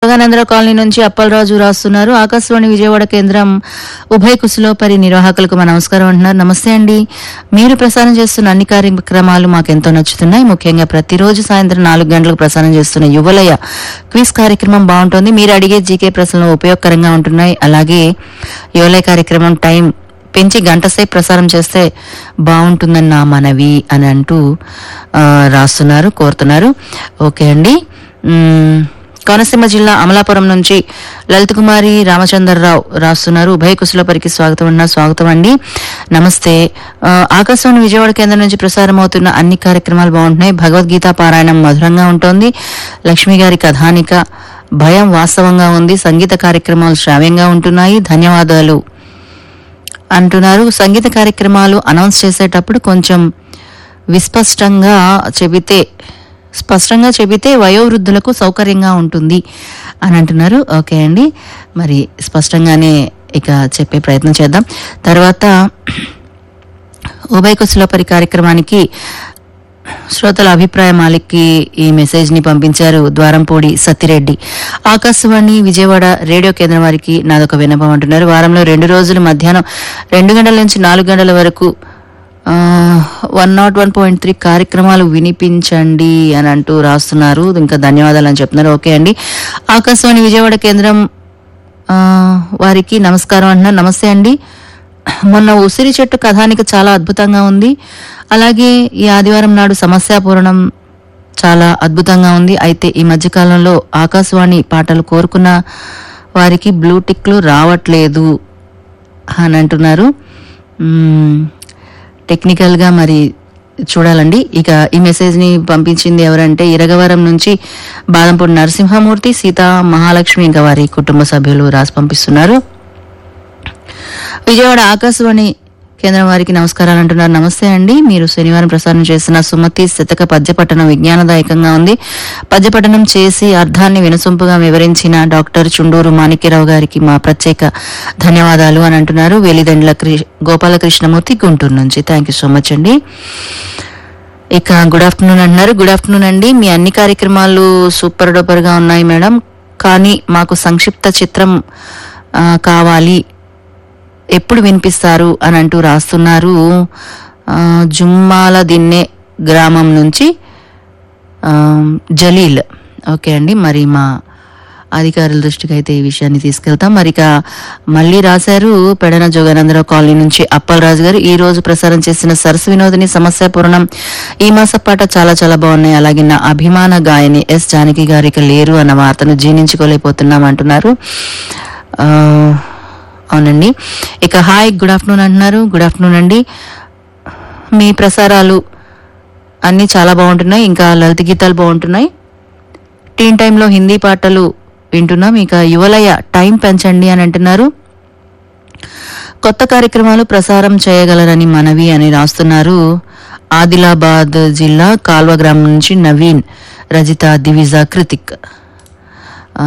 సదానందరావు colony నుంచి అప్పలరాజు రాస్తున్నారు ఆకాశవాణి విజయవాడ కేంద్రం ఉభయ కుశలోపరి నిర్వాహకులకు మా నమస్కారం అంటున్నారు నమస్తే అండి మీరు ప్రసారం చేస్తున్న అన్ని కార్యక్రమాలు మాకెంతో నచ్చుతున్నాయి ముఖ్యంగా ప్రతిరోజు సాయంత్రం నాలుగు గంటలకు ప్రసారం చేస్తున్న యువలయ క్విజ్ కార్యక్రమం బాగుంటుంది మీరు అడిగే జీకే ప్రశ్నలు ఉపయోగకరంగా ఉంటున్నాయి అలాగే యువలయ కార్యక్రమం టైం పెంచి గంట సేపు ప్రసారం చేస్తే బాగుంటుందని నా మనవి అని అంటూ ఆ, రాస్తున్నారు కోరుతున్నారు ఓకే అండి మ్మ్, కోనసీమ జిల్లా అమలాపురం నుంచి లలిత్ కుమారి రామచంద్రరావు రాస్తున్నారు ఉభయ కుశలపరికి స్వాగతం అన్న స్వాగతం అండి నమస్తే ఆ, ఆకాశవాణి విజయవాడ కేంద్రం నుంచి ప్రసారం అవుతున్న అన్ని కార్యక్రమాలు బాగుంటున్నాయి భగవద్గీత పారాయణం మధురంగా ఉంటుంది లక్ష్మి గారి కథానిక భయం వాస్తవంగా ఉంది సంగీత కార్యక్రమాలు శ్రావ్యంగా ఉంటున్నాయి ధన్యవాదాలు అంటున్నారు సంగీత కార్యక్రమాలు అనౌన్స్ చేసేటప్పుడు కొంచెం విస్పష్టంగా చెబితే స్పష్టంగా చెబితే వయోవృద్ధులకు సౌకర్యంగా ఉంటుంది అని అంటున్నారు ఓకే అండి మరి స్పష్టంగానే ఇక చెప్పే ప్రయత్నం చేద్దాం తర్వాత ఉభయ కుశలోపరి కార్యక్రమానికి శ్రోతల అభిప్రాయ మాలిక్కి ఈ మెసేజ్ ని పంపించారు ద్వారంపూడి సత్తిరెడ్డి ఆకాశవాణి విజయవాడ రేడియో కేంద్రం వారికి నాదొక విన్నపం అంటున్నారు వారంలో రెండు రోజులు మధ్యాహ్నం రెండు గంటల నుంచి నాలుగు గంటల వరకు one not one point three కార్యక్రమాలు వినిపించండి అని అంటూ రాస్తున్నారు ఇంకా ధన్యవాదాలు అని చెప్తున్నారు ఓకే అండి ఆకాశవాణి విజయవాడ కేంద్రం ఆ, వారికి నమస్కారం అంటున్నారు నమస్తే అండి మొన్న ఉసిరి చెట్టు కథానిక చాలా అద్భుతంగా ఉంది అలాగే ఈ ఆదివారం నాడు సమస్యాపూరణం చాలా అద్భుతంగా ఉంది అయితే ఈ మధ్యకాలంలో ఆకాశవాణి పాటలు కోరుకున్న వారికి బ్లూ టిక్లు రావట్లేదు అని అంటున్నారు మ్మ్. టెక్నికల్గా మరి చూడాలండి ఇక ఈ మెసేజ్ని పంపించింది ఎవరంటే ఇరగవరం నుంచి బాదంపూడి నరసింహమూర్తి సీతా మహాలక్ష్మి ఇంకా వారి కుటుంబ సభ్యులు రాసి పంపిస్తున్నారు విజయవాడ ఆకాశవాణి కేంద్రం వారికి నమస్కారాలు అంటున్నారు నమస్తే అండి మీరు శనివారం ప్రసారం చేసిన సుమతి శతక పద్యపట్టణం విజ్ఞానదాయకంగా ఉంది పద్యపట్టణం చేసి అర్థాన్ని వినసొంపుగా వివరించిన డాక్టర్ చుండూరు మాణిక్యరావు గారికి మా ప్రత్యేక ధన్యవాదాలు అని అంటున్నారు వెలిదండ్ల కృ- గోపాలకృష్ణమూర్తి గుంటూరు నుంచి థ్యాంక్ యూ సో మచ్ అండి ఇక గుడ్ ఆఫ్టర్నూన్ అంటున్నారు గుడ్ ఆఫ్టర్నూన్ అండి మీ అన్ని కార్యక్రమాలు సూపర్ డూపర్ గా ఉన్నాయి మేడం కానీ మాకు సంక్షిప్త చిత్రం ఆ, కావాలి ఎప్పుడు వినిపిస్తారు అని అంటూ రాస్తున్నారు ఆ, జుమ్మాల దిన్నె గ్రామం నుంచి ఆ, జలీల్ ఓకే అండి మరి మా అధికారుల దృష్టికి అయితే ఈ విషయాన్ని తీసుకెళ్తాం మరి ఇక మళ్ళీ రాశారు పెడన జోగానందరావు కాలనీ నుంచి అప్పలరాజు గారు ఈ రోజు ప్రసారం చేసిన సరస్సు వినోదిని సమస్య పూర్ణం ఈ మాస పాట చాలా చాలా బాగున్నాయి అలాగే నా అభిమాన గాయని ఎస్ జానకి గారు ఇక లేరు అన్న వార్తను జీర్ణించుకోలేకపోతున్నాం అంటున్నారు ఆ, అవునండి ఇక హాయ్ గుడ్ ఆఫ్టర్నూన్ అంటున్నారు గుడ్ ఆఫ్టర్నూన్ అండి మీ ప్రసారాలు అన్నీ చాలా బాగుంటున్నాయి ఇంకా లలిత గీతాలు బాగుంటున్నాయి టీన్ టైంలో హిందీ పాటలు వింటున్నాం ఇక యువలయ టైం పెంచండి అని అంటున్నారు కొత్త కార్యక్రమాలు ప్రసారం చేయగలరని మనవి అని రాస్తున్నారు ఆదిలాబాద్ జిల్లా కాల్వ గ్రామం నుంచి నవీన్ రజిత దివిజా కృతిక్ ఆ,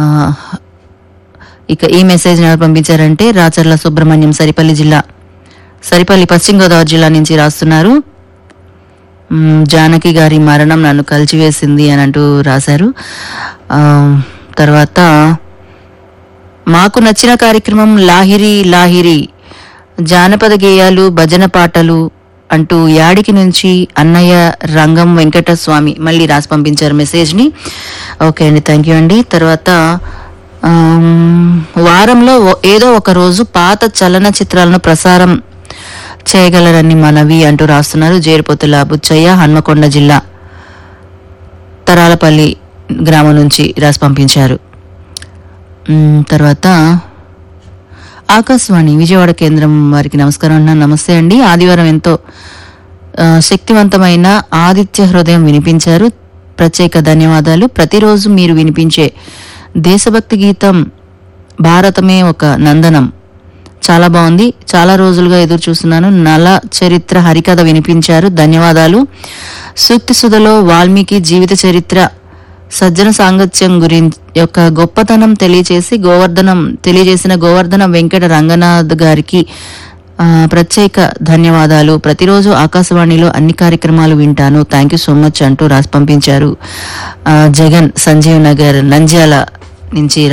ఇక ఈ మెసేజ్ ఎవరు పంపించారంటే రాచర్ల సుబ్రహ్మణ్యం సరిపల్లి జిల్లా సరిపల్లి పశ్చిమ గోదావరి జిల్లా నుంచి రాస్తున్నారు మ్, జానకి గారి మరణం నన్ను కలిచివేసింది అని అంటూ రాశారు ఆ, తర్వాత మాకు నచ్చిన కార్యక్రమం లాహిరి లాహిరి జానపద గేయాలు భజన పాటలు అంటూ యాడికి నుంచి అన్నయ్య రంగం వెంకటస్వామి మళ్ళీ రాసి పంపించారు మెసేజ్ని ఓకే అండి థ్యాంక్ యూ అండి తర్వాత ఆమ్, వారంలో ఓ- ఏదో ఒక రోజు పాత చలనచిత్రాలను ప్రసారం చేయగలరని మనవి అంటూ రాస్తున్నారు జేరుపోతుల బుచ్చయ్య హన్మకొండ జిల్లా తరాలపల్లి గ్రామం నుంచి రాసి పంపించారు మ్, తర్వాత ఆకాశవాణి విజయవాడ కేంద్రం వారికి నమస్కారం అన్న నమస్తే అండి ఆదివారం ఎంతో ఆ, శక్తివంతమైన ఆదిత్య హృదయం వినిపించారు ప్రత్యేక ధన్యవాదాలు ప్రతిరోజు మీరు వినిపించే దేశభక్తి గీతం భారతమే ఒక నందనం చాలా బాగుంది చాలా రోజులుగా ఎదురు చూస్తున్నాను నల చరిత్ర హరికథ వినిపించారు ధన్యవాదాలు సూక్తి సుధలో వాల్మీకి జీవిత చరిత్ర సజ్జన సాంగత్యం గురించి యొక్క గొప్పతనం తెలియచేసి గోవర్ధనం తెలియజేసిన గోవర్ధన వెంకట రంగనాథ్ గారికి ఆ, ప్రత్యేక ధన్యవాదాలు ప్రతిరోజు ఆకాశవాణిలో అన్ని కార్యక్రమాలు వింటాను థ్యాంక్ యూ సో మచ్ అంటూ రాసి పంపించారు ఆ, జగన్ సంజీవ్ నగర్ నంద్యాల నుంచి